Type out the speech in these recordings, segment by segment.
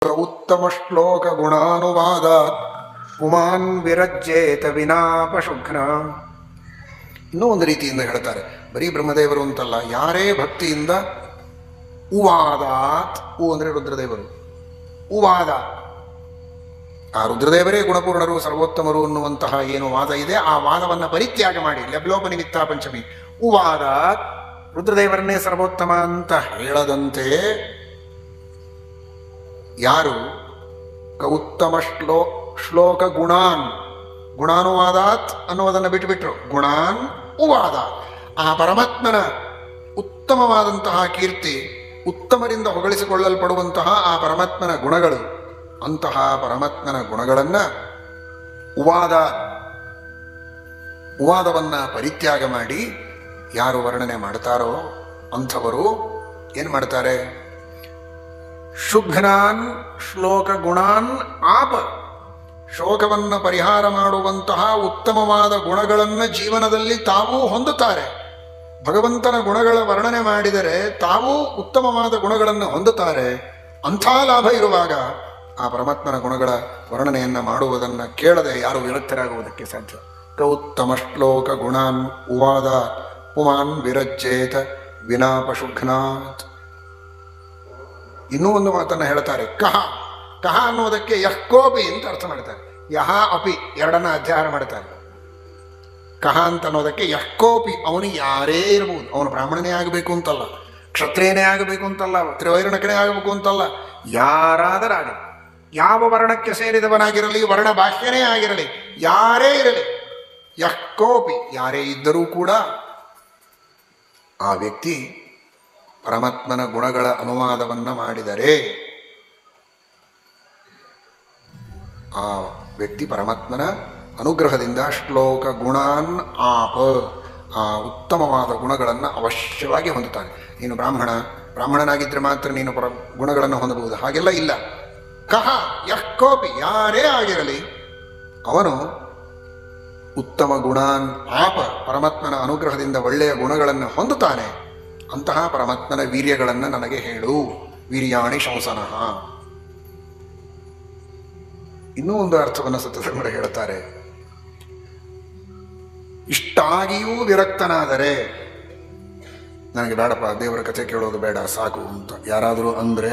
ಉತ್ತಮ ಶ್ಲೋಕ ಗುಣಾನುವಾದ ಪುಮಾನ್ ವಿರಜ್ಯೇತ ವಿನಾಪಶುಘ್ನ ಇನ್ನೂ ಒಂದು ರೀತಿಯಿಂದ ಹೇಳ್ತಾರೆ ಬರೀ ಬ್ರಹ್ಮದೇವರು ಅಂತಲ್ಲ ಯಾರೇ ಭಕ್ತಿಯಿಂದ ಉವಾದಾತ್ ಉ ಅಂದರೆ ರುದ್ರದೇವರು ಉವಾದ ಆ ರುದ್ರದೇವರೇ ಗುಣಪೂರ್ಣರು ಸರ್ವೋತ್ತಮರು ಅನ್ನುವಂತಹ ಏನು ವಾದ ಇದೆ ಆ ವಾದವನ್ನು ಪರಿತ್ಯಾಗ ಮಾಡಿ ಲಬ್ಲೋಪ ನಿಮಿತ್ತ ಪಂಚಮಿ ಉವಾದ ರುದ್ರದೇವರನ್ನೇ ಸರ್ವೋತ್ತಮ ಅಂತ ಹೇಳದಂತೆ ಯಾರು ಕ ಉತ್ತಮ ಶ್ಲೋ ಶ್ಲೋಕ ಗುಣಾನ್ ಗುಣಾನುವಾದಾತ್ ಅನ್ನುವುದನ್ನು ಬಿಟ್ಟುಬಿಟ್ರು ಗುಣಾನ್ ಉವಾದ ಆ ಪರಮಾತ್ಮನ ಉತ್ತಮವಾದಂತಹ ಕೀರ್ತಿ ಉತ್ತಮರಿಂದ ಹೊಗಳಿಸಿಕೊಳ್ಳಲ್ಪಡುವಂತಹ ಆ ಪರಮಾತ್ಮನ ಗುಣಗಳು ಅಂತಹ ಪರಮಾತ್ಮನ ಗುಣಗಳನ್ನ ಉವಾದ ಉವಾದವನ್ನ ಪರಿತ್ಯಾಗ ಮಾಡಿ ಯಾರು ವರ್ಣನೆ ಮಾಡ್ತಾರೋ ಅಂಥವರು ಏನ್ ಮಾಡ್ತಾರೆ ಶುಘ್ನಾನ್ ಶ್ಲೋಕ ಗುಣಾನ್ ಆಪ ಶೋಕವನ್ನ ಪರಿಹಾರ ಮಾಡುವಂತಹ ಉತ್ತಮವಾದ ಗುಣಗಳನ್ನ ಜೀವನದಲ್ಲಿ ತಾವೂ ಹೊಂದುತ್ತಾರೆ ಭಗವಂತನ ಗುಣಗಳ ವರ್ಣನೆ ಮಾಡಿದರೆ ತಾವೂ ಉತ್ತಮವಾದ ಗುಣಗಳನ್ನು ಹೊಂದುತ್ತಾರೆ ಅಂಥ ಲಾಭ ಇರುವಾಗ ಆ ಪರಮಾತ್ಮನ ಗುಣಗಳ ವರ್ಣನೆಯನ್ನ ಮಾಡುವುದನ್ನ ಕೇಳದೆ ಯಾರು ವಿರಕ್ತರಾಗುವುದಕ್ಕೆ ಸಾಧ್ಯ ಕ ಉತ್ತಮ ಶ್ಲೋಕ ಗುಣಾನ್ ಉವಾದ ಪುಮಾನ್ ವಿರಜ್ಯೇತ ವಿನಾಪಶುಘ್ನಾತ್ ಇನ್ನೂ ಒಂದು ಮಾತನ್ನ ಹೇಳ್ತಾರೆ ಕಹ ಕಹ ಅನ್ನೋದಕ್ಕೆ ಯಹ್ಕೋಪಿ ಅಂತ ಅರ್ಥ ಮಾಡ್ತಾರೆ ಯಹ ಅಪಿ ಎರಡನ್ನ ಅಧ್ಯಯನ ಮಾಡ್ತಾರೆ ಕಹ ಅಂತ ಅನ್ನೋದಕ್ಕೆ ಯಹ್ಕೋಪಿ ಅವನು ಯಾರೇ ಇರಬಹುದು ಅವನು ಬ್ರಾಹ್ಮಣನೇ ಆಗಬೇಕು ಅಂತಲ್ಲ ಕ್ಷತ್ರಿಯನೇ ಆಗಬೇಕು ಅಂತಲ್ಲ ತ್ರಿವೈರಣಕನೇ ಆಗಬೇಕು ಅಂತಲ್ಲ ಯಾರಾದರಾಗಲಿ ಯಾವ ವರ್ಣಕ್ಕೆ ಸೇರಿದವನಾಗಿರಲಿ ವರ್ಣ ಬಾಹ್ಯನೇ ಆಗಿರಲಿ ಯಾರೇ ಇರಲಿ ಯಹ್ಕೋಪಿ ಯಾರೇ ಇದ್ದರೂ ಕೂಡ ಆ ವ್ಯಕ್ತಿ ಪರಮಾತ್ಮನ ಗುಣಗಳ ಅನುವಾದವನ್ನ ಮಾಡಿದರೆ ಆ ವ್ಯಕ್ತಿ ಪರಮಾತ್ಮನ ಅನುಗ್ರಹದಿಂದ ಶ್ಲೋಕ ಗುಣಾನ್ ಆಪ ಆ ಉತ್ತಮವಾದ ಗುಣಗಳನ್ನು ಅವಶ್ಯವಾಗಿ ಹೊಂದುತ್ತಾನೆ ನೀನು ಬ್ರಾಹ್ಮಣ ಬ್ರಾಹ್ಮಣನಾಗಿದ್ದರೆ ಮಾತ್ರ ನೀನು ಪರ ಗುಣಗಳನ್ನು ಹೊಂದಬಹುದು ಹಾಗೆಲ್ಲ ಇಲ್ಲ ಕಹ ಯಹ್ಕೋಪಿ ಯಾರೇ ಆಗಿರಲಿ ಅವನು ಉತ್ತಮ ಗುಣಾನ್ ಆಪ ಪರಮಾತ್ಮನ ಅನುಗ್ರಹದಿಂದ ಒಳ್ಳೆಯ ಗುಣಗಳನ್ನು ಹೊಂದುತ್ತಾನೆ ಅಂತಹ ಪರಮಾತ್ಮನ ವೀರ್ಯಗಳನ್ನು ನನಗೆ ಹೇಳು ವೀರ್ಯಾಣಿ ಶಂಸನಃ ಇನ್ನೂ ಒಂದು ಅರ್ಥವನ್ನು ಸತ್ಯಧರ್ಮರು ಹೇಳುತ್ತಾರೆ ಇಷ್ಟಾಗಿಯೂ ವಿರಕ್ತನಾದರೆ ನನಗೆ ಬೇಡಪ್ಪ ದೇವರ ಕಥೆ ಕೇಳೋದು ಬೇಡ ಸಾಕು ಅಂತ ಯಾರಾದರೂ ಅಂದ್ರೆ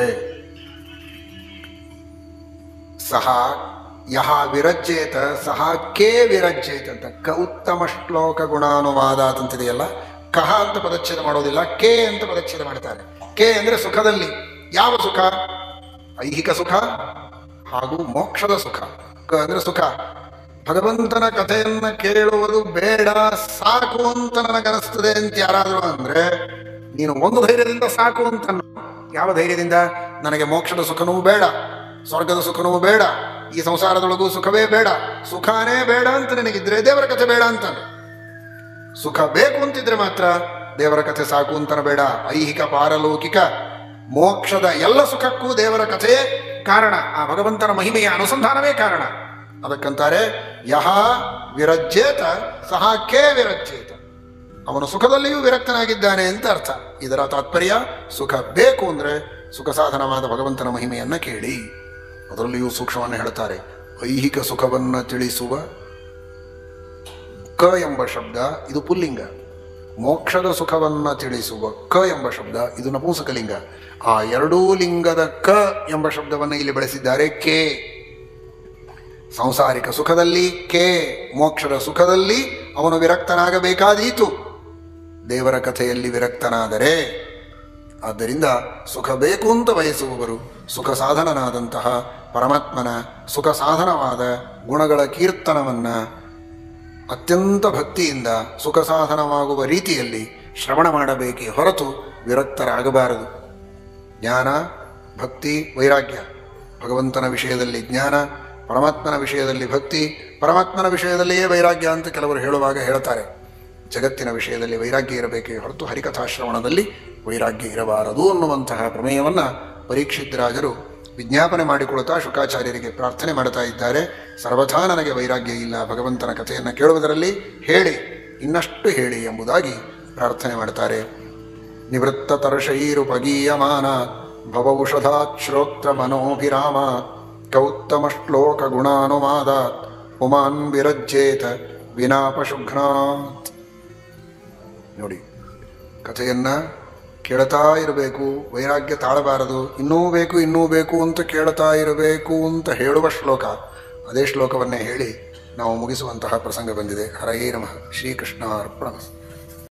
ಸಹ ಯಹ ವಿರಜ್ಯೇತ ಸಹ ಕೇ ವಿರಜ್ಯೇತ ಅಂತ ಕ ಉತ್ತಮ ಶ್ಲೋಕ ಗುಣಾನುವಾದ ಅಂತಿದೆಯಲ್ಲ ಕಹ ಅಂತ ಪದಚ್ಛೇದ ಮಾಡೋದಿಲ್ಲ ಕೆ ಅಂತ ಪದಚ್ಛೇದ ಮಾಡ್ತಾರೆ ಕೆ ಅಂದ್ರೆ ಸುಖದಲ್ಲಿ ಯಾವ ಸುಖ ಐಹಿಕ ಸುಖ ಹಾಗೂ ಮೋಕ್ಷದ ಸುಖ ಕ ಅಂದ್ರೆ ಸುಖ ಭಗವಂತನ ಕಥೆಯನ್ನ ಕೇಳುವುದು ಬೇಡ ಸಾಕು ಅಂತ ನನಗನಿಸ್ತದೆ ಅಂತ ಯಾರಾದರೂ ಅಂದ್ರೆ ನೀನು ಒಂದು ಧೈರ್ಯದಿಂದ ಸಾಕು ಅಂತ ಅನ್ನು. ಯಾವ ಧೈರ್ಯದಿಂದ ನನಗೆ ಮೋಕ್ಷದ ಸುಖನೂ ಬೇಡ ಸ್ವರ್ಗದ ಸುಖನೂ ಬೇಡ ಈ ಸಂಸಾರದೊಳಗೂ ಸುಖವೇ ಬೇಡ ಸುಖನೇ ಬೇಡ ಅಂತ ನಿನಗಿದ್ರೆ ದೇವರ ಕಥೆ ಬೇಡ ಅಂತಾನೆ ಸುಖ ಬೇಕು ಅಂತಿದ್ರೆ ಮಾತ್ರ ದೇವರ ಕಥೆ ಸಾಕು ಅಂತನ ಬೇಡ ಐಹಿಕ ಪಾರಲೌಕಿಕ ಮೋಕ್ಷದ ಎಲ್ಲ ಸುಖಕ್ಕೂ ದೇವರ ಕಥೆಯೇ ಕಾರಣ ಆ ಭಗವಂತನ ಮಹಿಮೆಯ ಅನುಸಂಧಾನವೇ ಕಾರಣ ಅದಕ್ಕಂತಾರೆ ಯಹ ವಿರಜ್ಯೇತ ಸಹ ಕೇ ವಿರಜ್ಯೇತ ಅವನು ಸುಖದಲ್ಲಿಯೂ ವಿರಕ್ತನಾಗಿದ್ದಾನೆ ಅಂತ ಅರ್ಥ ಇದರ ತಾತ್ಪರ್ಯ ಸುಖ ಬೇಕು ಅಂದ್ರೆ ಸುಖ ಸಾಧನವಾದ ಭಗವಂತನ ಮಹಿಮೆಯನ್ನ ಕೇಳಿ ಅದರಲ್ಲಿಯೂ ಸೂಕ್ಷ್ಮವನ್ನು ಹೇಳ್ತಾರೆ ಐಹಿಕ ಸುಖವನ್ನ ತಿಳಿಸುವ ಕ ಎಂಬ ಶಬ್ದ ಇದು ಪುಲ್ಲಿಂಗ ಮೋಕ್ಷದ ಸುಖವನ್ನ ತಿಳಿಸುವ ಕ ಎಂಬ ಶಬ್ದ ಇದು ನಪುಂಸಕಲಿಂಗ ಆ ಎರಡೂ ಲಿಂಗದ ಕ ಎಂಬ ಶಬ್ದವನ್ನು ಇಲ್ಲಿ ಬಳಸಿದ್ದಾರೆ ಕೆ ಸಂಸಾರಿಕ ಸುಖದಲ್ಲಿ ಕೆ ಮೋಕ್ಷದ ಸುಖದಲ್ಲಿ ಅವನು ವಿರಕ್ತನಾಗಬೇಕಾದೀತು ದೇವರ ಕಥೆಯಲ್ಲಿ ವಿರಕ್ತನಾದರೆ ಆದ್ದರಿಂದ ಸುಖ ಬೇಕು ಅಂತ ಬಯಸುವವರು ಸುಖ ಸಾಧನನಾದಂತಹ ಪರಮಾತ್ಮನ ಸುಖ ಸಾಧನವಾದ ಗುಣಗಳ ಕೀರ್ತನವನ್ನ ಅತ್ಯಂತ ಭಕ್ತಿಯಿಂದ ಸುಖ ಸಾಧನವಾಗುವ ರೀತಿಯಲ್ಲಿ ಶ್ರವಣ ಮಾಡಬೇಕೇ ಹೊರತು ವಿರಕ್ತರಾಗಬಾರದು ಜ್ಞಾನ ಭಕ್ತಿ ವೈರಾಗ್ಯ ಭಗವಂತನ ವಿಷಯದಲ್ಲಿ ಜ್ಞಾನ ಪರಮಾತ್ಮನ ವಿಷಯದಲ್ಲಿ ಭಕ್ತಿ ಪರಮಾತ್ಮನ ವಿಷಯದಲ್ಲಿಯೇ ವೈರಾಗ್ಯ ಅಂತ ಕೆಲವರು ಹೇಳುವಾಗ ಹೇಳ್ತಾರೆ ಜಗತ್ತಿನ ವಿಷಯದಲ್ಲಿ ವೈರಾಗ್ಯ ಇರಬೇಕೇ ಹೊರತು ಹರಿಕಥಾಶ್ರವಣದಲ್ಲಿ ವೈರಾಗ್ಯ ಇರಬಾರದು ಅನ್ನುವಂತಹ ಪ್ರಮೇಯವನ್ನ ಪರೀಕ್ಷಿತರಾಜರು ವಿಜ್ಞಾಪನೆ ಮಾಡಿಕೊಳ್ತಾ ಶುಕಾಚಾರ್ಯರಿಗೆ ಪ್ರಾರ್ಥನೆ ಮಾಡ್ತಾ ಇದ್ದಾರೆ ಸರ್ವಥಾ ನನಗೆ ವೈರಾಗ್ಯ ಇಲ್ಲ ಭಗವಂತನ ಕಥೆಯನ್ನು ಕೇಳುವುದರಲ್ಲಿ ಹೇಳಿ ಇನ್ನಷ್ಟು ಹೇಳಿ ಎಂಬುದಾಗಿ ಪ್ರಾರ್ಥನೆ ಮಾಡ್ತಾರೆ ನಿವೃತ್ತ ತರ್ಷೈರುಪಗೀಯಮಾನ ಭವೌಷಧಾತ್ ಶ್ರೋತ್ರ ಮನೋಭಿರಾಮ ಕೌತ್ತಮ ಶ್ಲೋಕ ಗುಣಾನುವಾದಾತ್ ಪುಮಾನ್ ವಿರಜ್ಯೇತ ವಿನಾಪಶುಘ್ನಾತ್ ನೋಡಿ ಕಥೆಯನ್ನ ಕೇಳ್ತಾ ಇರಬೇಕು ವೈರಾಗ್ಯ ತಾಳಬಾರದು ಇನ್ನೂ ಬೇಕು ಇನ್ನೂ ಬೇಕು ಅಂತ ಕೇಳ್ತಾ ಇರಬೇಕು ಅಂತ ಹೇಳುವ ಶ್ಲೋಕ ಅದೇ ಶ್ಲೋಕವನ್ನೇ ಹೇಳಿ ನಾವು ಮುಗಿಸುವಂತಹ ಪ್ರಸಂಗ ಬಂದಿದೆ ಹರೇ ನಮಃ ಶ್ರೀಕೃಷ್ಣ ಅರ್ಪಣ